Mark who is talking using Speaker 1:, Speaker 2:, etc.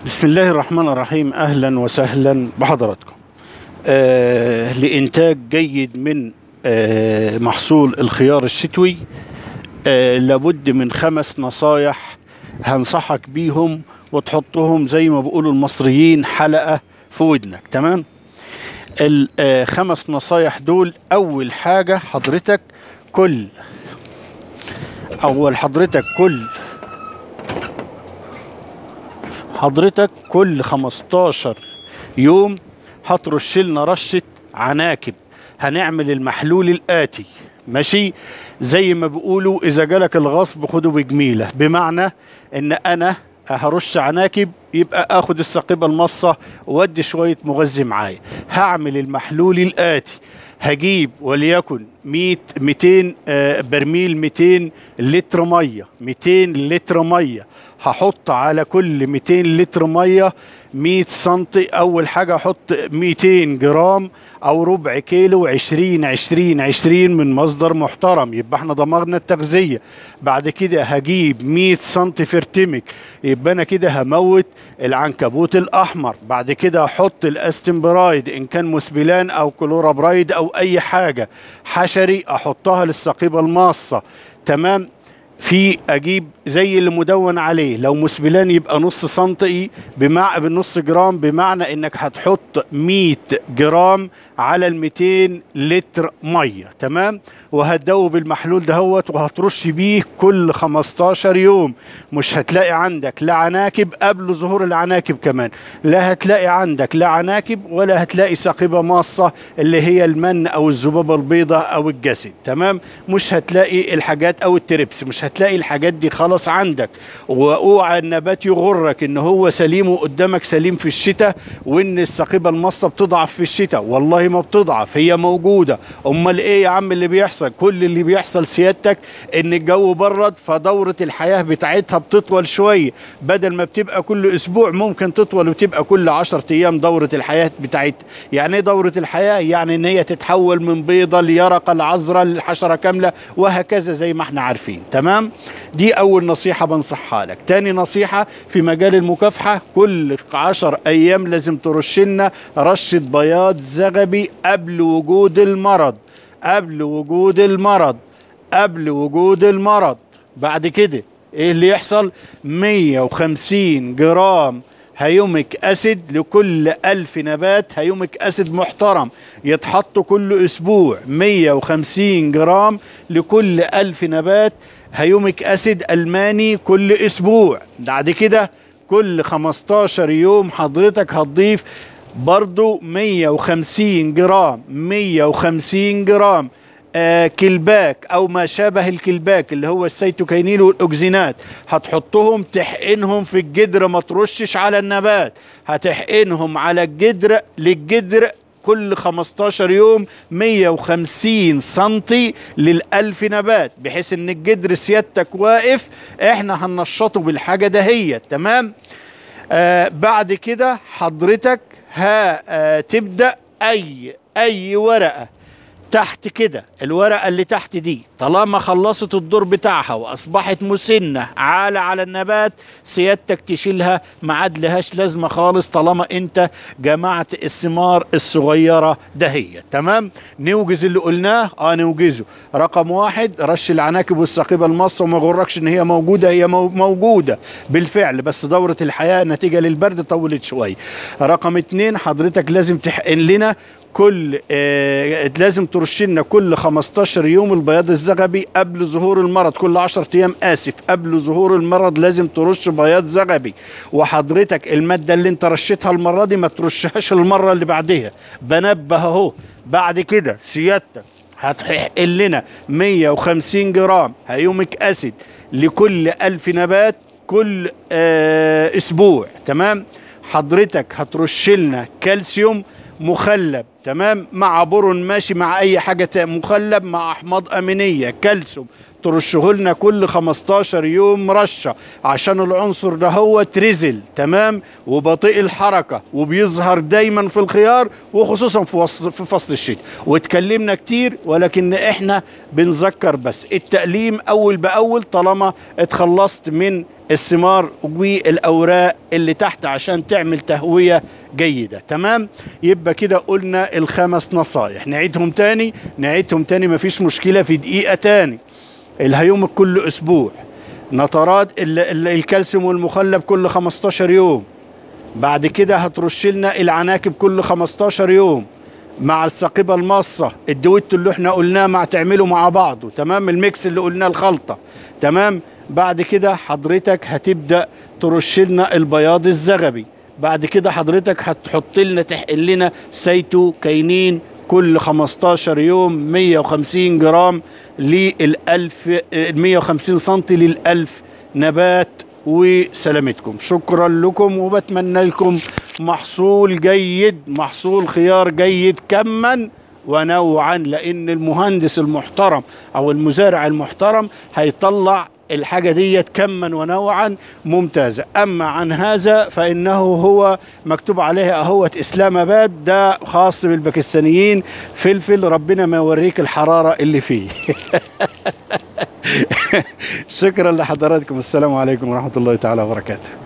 Speaker 1: بسم الله الرحمن الرحيم اهلا وسهلا بحضراتكم آه لانتاج جيد من آه محصول الخيار الشتوي آه لابد من خمس نصايح هنصحك بيهم وتحطهم زي ما بيقولوا المصريين حلقه في ودنك تمام الخمس نصايح دول اول حاجه حضرتك كل اول حضرتك كل حضرتك كل 15 يوم هترش لنا رشه عناكب هنعمل المحلول الاتي ماشي زي ما بيقولوا اذا جالك الغصب خده بجميله بمعنى ان انا هرش عناكب يبقى اخد السقيبه المصه وادي شويه مغذي معايا هعمل المحلول الاتي هجيب وليكن 100 200 آه، برميل 200 لتر ميه 200 لتر ميه هحط على كل 200 لتر ميه 100 سنتي اول حاجه احط 200 جرام او ربع كيلو 20 20 20 من مصدر محترم يبقى احنا ضمرنا التغذيه بعد كده هجيب 100 سنتي فيرتمك يبقى انا كده هموت العنكبوت الاحمر بعد كده احط الاستمبرايد ان كان مسبلان او كلورابرايد او اي حاجه حشري احطها للسقيبه الماصه تمام في اجيب زي اللي مدون عليه لو مسبلان يبقى نص سنتي بمع بنص جرام بمعنى انك هتحط 100 جرام على ال 200 لتر ميه تمام وهتدوب المحلول دهوت وهترش بيه كل 15 يوم مش هتلاقي عندك لا عناكب قبل ظهور العناكب كمان لا هتلاقي عندك لا عناكب ولا هتلاقي ساقبه ماصه اللي هي المن او الذبابه البيضاء او الجسد تمام مش هتلاقي الحاجات او التربس مش هتلاقي الحاجات دي خلاص عندك واوعى النبات يغرك ان هو سليم وقدامك سليم في الشتاء وان الساقبه الماصه بتضعف في الشتاء والله ما بتضعف هي موجوده امال ايه يا عم اللي بيحصل كل اللي بيحصل سيادتك ان الجو برد فدوره الحياه بتاعتها بتطول شويه بدل ما بتبقى كل اسبوع ممكن تطول وتبقى كل 10 ايام دوره الحياه بتاعتها يعني ايه دوره الحياه يعني ان هي تتحول من بيضه ليرقه لعذراء لحشره كامله وهكذا زي ما احنا عارفين تمام دي اول نصيحه بنصحها لك تاني نصيحه في مجال المكافحه كل 10 ايام لازم ترش لنا رشه بياض زغبي قبل وجود المرض قبل وجود المرض قبل وجود المرض بعد كده ايه اللي يحصل 150 جرام هيوميك اسيد لكل ألف نبات هيوميك اسيد محترم يتحط كل اسبوع 150 جرام لكل ألف نبات هيوميك اسيد الماني كل اسبوع بعد كده كل 15 يوم حضرتك هتضيف برضو 150 جرام 150 جرام آه كلباك او ما شابه الكلباك اللي هو السيتوكينيل والاوكسينات هتحطهم تحقنهم في الجدر ما ترشش على النبات هتحقنهم على الجدر للجدر كل 15 يوم 150 سنتي للألف نبات بحيث ان الجدر سيادتك واقف احنا هننشطه بالحاجة دهيت تمام آه بعد كده حضرتك هتبدأ اي اي ورقة تحت كده الورقة اللي تحت دي طالما خلصت الدور بتاعها وأصبحت مسنة عالة على النبات سيادتك تشيلها ما عاد لهاش لازمة خالص طالما أنت جمعت الثمار الصغيرة دهية تمام نوجز اللي قلناه اه نوجزه رقم واحد رش العناكب والساقبة المصة وما يغركش ان هي موجودة هي مو موجودة بالفعل بس دورة الحياة نتيجة للبرد طولت شوية رقم اتنين حضرتك لازم تحقن لنا كل آه لازم ترش لنا كل 15 يوم البياض الزغبي قبل ظهور المرض كل 10 ايام اسف قبل ظهور المرض لازم ترش بياض زغبي وحضرتك الماده اللي انت رشيتها المره دي ما ترشهاش المره اللي بعدها بنبه اهو بعد كده سيادتك هتحقن لنا 150 جرام هيوميك اسيد لكل ألف نبات كل آه اسبوع تمام حضرتك هترش لنا كالسيوم مخلب تمام مع برون ماشي مع اي حاجه مخلب مع احماض امينيه كالسيوم ترشه لنا كل 15 يوم رشه عشان العنصر ده هو تريزل تمام وبطيء الحركه وبيظهر دايما في الخيار وخصوصا في وسط في فصل الشتاء واتكلمنا كتير ولكن احنا بنذكر بس التأليم اول باول طالما اتخلصت من الثمار والاوراق اللي تحت عشان تعمل تهويه جيده تمام يبقى كده قلنا الخمس نصايح نعيدهم تاني نعيدهم تاني مفيش مشكله في دقيقه تاني الهيومك كل اسبوع نترات ال- ال- الكالسيوم والمخلب كل 15 يوم بعد كده هترش لنا العناكب كل 15 يوم مع الساقبة المصة الدويتو اللي احنا قلناه مع تعمله مع بعضه تمام الميكس اللي قلناه الخلطة تمام بعد كده حضرتك هتبدأ ترش لنا البياض الزغبي بعد كده حضرتك هتحط لنا تحقن لنا سيتو كينين كل 15 يوم 150 جرام للألف 150 سنتي للألف نبات وسلامتكم شكرا لكم وبتمنى لكم محصول جيد محصول خيار جيد كما ونوعا لان المهندس المحترم او المزارع المحترم هيطلع الحاجة ديت كما ونوعا ممتازة أما عن هذا فإنه هو مكتوب عليه أهوة إسلام أباد ده خاص بالباكستانيين فلفل ربنا ما يوريك الحرارة اللي فيه شكرا لحضراتكم السلام عليكم ورحمة الله تعالى وبركاته